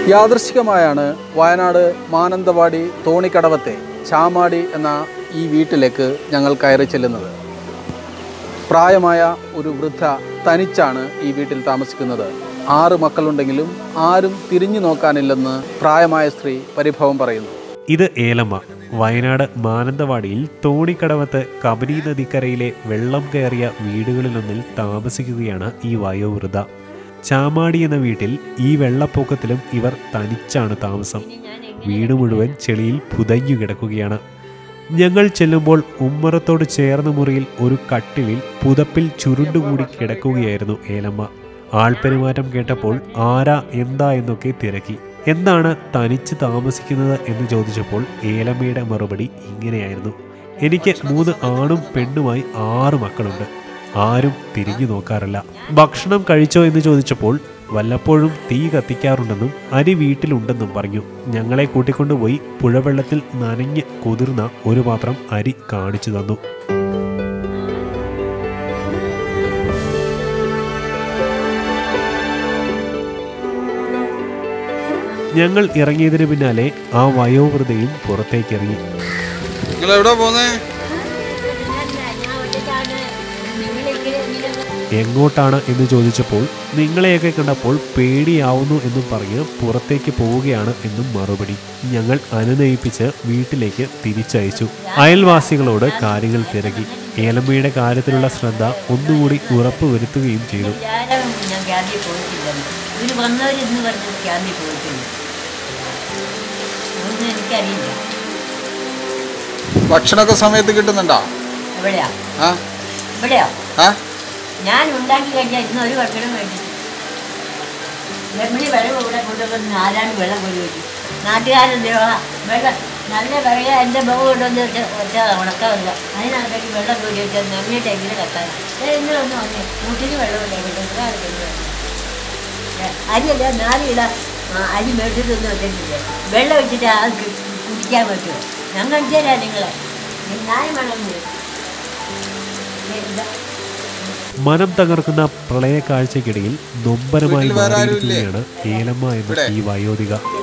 യാദൃശികമായാണ് വയനാട് മാനന്തവാടി തോണിക്കടവത്തെ ചാമാടി എന്ന ഈ വീട്ടിലേക്ക് ഞങ്ങൾ കയറി ചെല്ലുന്നത് പ്രായമായ ഒരു വൃദ്ധ തനിച്ചാണ് ഈ വീട്ടിൽ താമസിക്കുന്നത് ആറ് മക്കളുണ്ടെങ്കിലും ആരും തിരിഞ്ഞു നോക്കാനില്ലെന്ന് പ്രായമായ സ്ത്രീ പരിഭവം പറയുന്നു ഇത് ഏലമ്മ വയനാട് മാനന്തവാടിയിൽ തോണിക്കടവത്ത് കബനി നദിക്കരയിലെ വെള്ളം കയറിയ വീടുകളിലൊന്നിൽ താമസിക്കുകയാണ് ഈ വയോവൃത ചാമാടി എന്ന വീട്ടിൽ ഈ വെള്ളപ്പൊക്കത്തിലും ഇവർ തനിച്ചാണ് താമസം വീട് മുഴുവൻ ചെളിയിൽ പുതഞ്ഞു കിടക്കുകയാണ് ഞങ്ങൾ ചെല്ലുമ്പോൾ ഉമ്മറത്തോട് ചേർന്ന മുറിയിൽ ഒരു കട്ടിലിൽ പുതപ്പിൽ ചുരുണ്ടുകൂടി കിടക്കുകയായിരുന്നു ഏലമ്മ ആൾപ്പെരുമാറ്റം കേട്ടപ്പോൾ ആരാ എന്താ എന്നൊക്കെ തിരക്കി എന്താണ് തനിച്ച് താമസിക്കുന്നത് എന്ന് ചോദിച്ചപ്പോൾ ഏലമ്മയുടെ മറുപടി ഇങ്ങനെയായിരുന്നു എനിക്ക് മൂന്ന് ആണും പെണ്ണുമായി ആറ് മക്കളുണ്ട് ആരും തിരിഞ്ഞു നോക്കാറില്ല ഭക്ഷണം കഴിച്ചോ എന്ന് ചോദിച്ചപ്പോൾ വല്ലപ്പോഴും തീ കത്തിക്കാറുണ്ടെന്നും അരി വീട്ടിലുണ്ടെന്നും പറഞ്ഞു ഞങ്ങളെ കൂട്ടിക്കൊണ്ടുപോയി പുഴവെള്ളത്തിൽ നനഞ്ഞ് കുതിർന്ന ഒരു പാത്രം അരി കാണിച്ചു തന്നു ഞങ്ങൾ ഇറങ്ങിയതിന് പിന്നാലെ ആ വയോവൃതയും പുറത്തേക്ക് ഇറങ്ങി നിങ്ങൾ എവിടെ പോന്നേ എങ്ങോട്ടാണ് എന്ന് ചോദിച്ചപ്പോൾ നിങ്ങളെയൊക്കെ കണ്ടപ്പോൾ പേടിയാവുന്നു എന്നും പറഞ്ഞ് പുറത്തേക്ക് പോവുകയാണ് എന്നും മറുപടി ഞങ്ങൾ അനുനയിപ്പിച്ച് വീട്ടിലേക്ക് തിരിച്ചയച്ചു അയൽവാസികളോട് കാര്യങ്ങൾ തിരക്കി ഏലമ്മയുടെ കാര്യത്തിലുള്ള ശ്രദ്ധ ഒന്നുകൂടി ഉറപ്പുവരുത്തുകയും ചെയ്തു ഞാനും ഞാൻ ക്യാമ്പിൽ പോയിട്ടില്ലെന്ന് ഇവർ വന്നവരെന്ന് പറഞ്ഞത് ക്യാമ്പിൽ പോയിട്ടില്ല അതൊന്നും എനിക്കറിയില്ല ഭക്ഷണമൊക്കെ സമയത്ത് കിട്ടുന്നുണ്ടോ എവിടെയാ ആ എവിടെയാ ആ ഞാൻ ഉണ്ടാക്കി കഴിഞ്ഞാൽ ഇന്ന് ഒരു ഭക്ഷണം വേണ്ടി വെമ്പിളി വെള്ളം ഇവിടെ കൊണ്ടുവന്ന് നാലാണ്ട് വെള്ളം കൊണ്ടു വെച്ചു നാട്ടുകാരൻ വെള്ളം നല്ല വെള്ളം എൻ്റെ മുഖം കൊണ്ടുവന്ന് വെച്ച- വെച്ചാൽ ഉണക്കാവില്ല അതിനകത്തേക്ക് വെള്ളം കൂടി വെച്ചാൽ നന്നിട്ട് എങ്ങനെ കത്താൻ ഇന്ന് ഒന്ന് വന്നേ മുട്ടിന് വെള്ളമില്ല വെള്ളം അരിയല്ല നാല് കിലോ ആ, അരി മേടിച്ചിട്ടൊന്നും വെച്ചിട്ടില്ല വെള്ളം വെച്ചിട്ട് അത് കു- കുടിക്കാൻ പറ്റുമോ ഞാൻ കാണിച്ചു തരാം നിങ്ങളെ ന്യായമാണെന്ന് മനം തകർക്കുന്ന പ്രളയ കാഴ്ചയ്ക്കിടയിൽ നൊമ്പരമായി മാറിയിരിക്കുകയാണ് ഏലമ്മ എന്ന ഈ വയോധിക